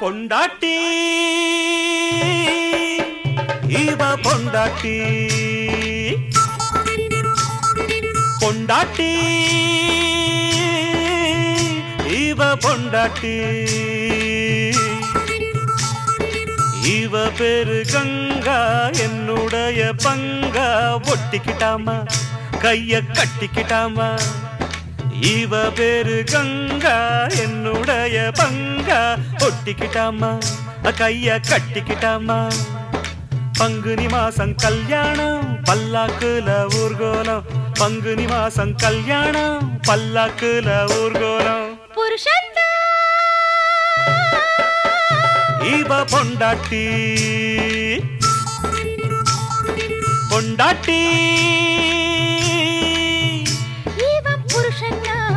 பொண்டாட்டி இவ பொண்டாட்டி பொண்டாட்டி இவ பொண்டாட்டி இவ பேரு கங்கா என்னுடைய பங்கா ஒட்டிக்கிட்டாமா கைய கட்டிக்கிட்டாமா இவ பேரு கங்கா என்னுடைய பங்கா ஒட்டிக்கிட்டாமா கைய கட்டிக்கிட்டாமா பங்குனி மாசம் கல்யாணம் பல்லாக்குல ஊர்கோலம் பங்குனி மாசம் கல்யாணம் பல்லாக்குல ஊர்கோலம் புருஷன்தான் இவ பொண்டாட்டி பொண்டாட்டி இவன் புருஷன்தான்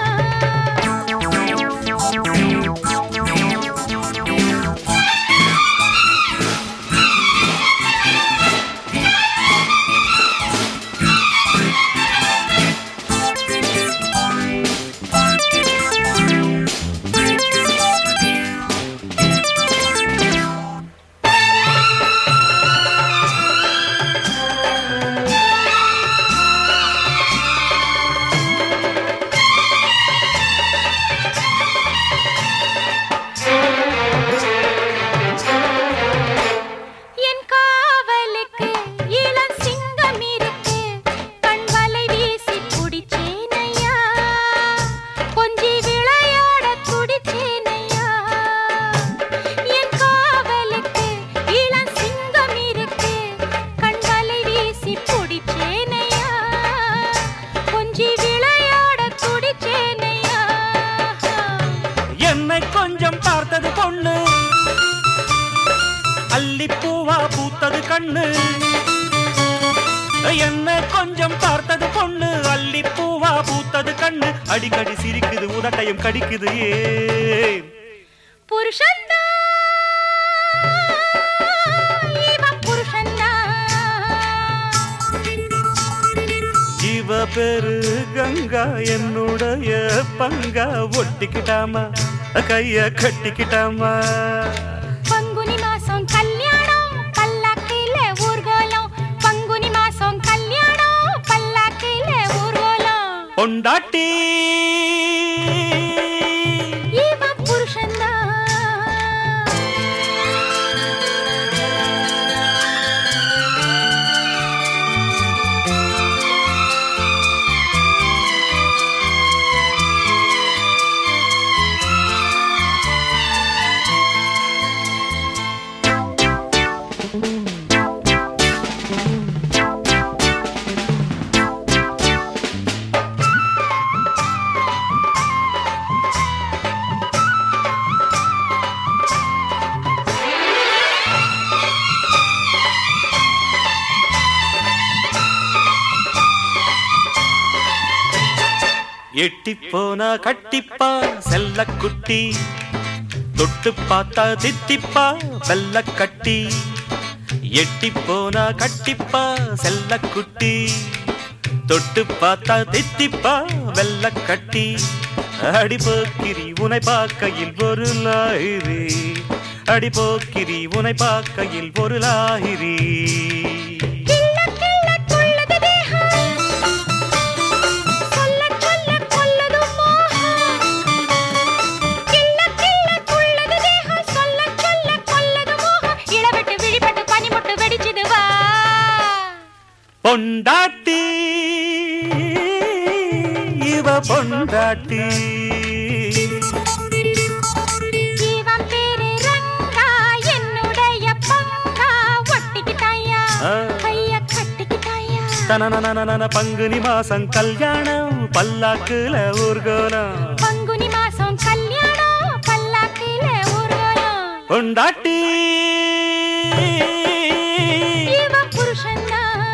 என் காவலுக்கு இளம் சிங்கம் இருக்கு கண் வலை வீசி குடிச்சேனையா கொஞ்சி விளையாட துடிச்சேனையா என் காவலுக்கு இளம் சிங்கம் இருக்கு கண் வலை வீசி குடிச்சேனையா கொஞ்சி விளையாட துடிச்சேனையா என்னை கொஞ்சம் பார்த்தது பொண்ணு அல்லிப்பூவா பூத்தது கண்ணு என்ன கொஞ்சம் பார்த்தது பொண்ணு அல்லிப்பூவா பூத்தது கண்ணு அடிக்கடி சிரிக்குது உதட்டையும் கடிக்குது ஏ புருஷன்தான் இவன் புருஷன்தான் இவ பேரு கங்கா என்னுடைய பங்கா ஒட்டிக்கிட்டாமா கைய கட்டிக்கிட்டாமா பங்குனி மாசம் கல்யாணம் பல்லாக்கில ஊர்கோலம் பங்குனி மாசம் கல்யாணம் பல்லாக்கில ஊர்கோலம் பொண்டாட்டி இவன் புருஷன்தான் எட்டி போனா கட்டிப்பா செல்ல குட்டி தொட்டு பார்த்தா தித்திப்பா வெள்ள கட்டி எட்டி போனா கட்டிப்பா செல்ல குட்டி தொட்டு பார்த்தா தித்திப்பா வெள்ள கட்டி அடி போக்கிரி உனை பார்க்கையில் ஒரு லாயிரி அடி போக்கிரி உனை பார்க்கையில் ஒரு லாயிரி கிள்ள கிள்ள கொள்ளது தேகம் சொல்ல சொல்ல கொள்ளது மோகம் கிள்ள கிள்ள கொள்ளது தேகம் சொல்ல சொல்ல கொள்ளது மோகம் இளவெட்டு விழிப்பட்டு பனிமுட்டு வெடிச்சுது வா பொண்டாட்டி இவ பொண்டாட்டி இவன் பேரு ரங்கா என்னுடைய பங்கா ஒட்டிக்கிட்டாயா ஆ. கைய கட்டிக்கிட்டாயா தனனனனன பங்குனி மாசம் கல்யாணம் பல்லாக்குல ஊர்கோலம் பங்குனி மாசம் கல்யாணம் பல்லாக்கில ஊர்வலம் பொண்டாட்டி இவன் புருஷன்தான்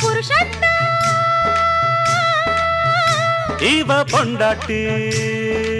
புருஷன்தான் இவ பொண்டாட்டி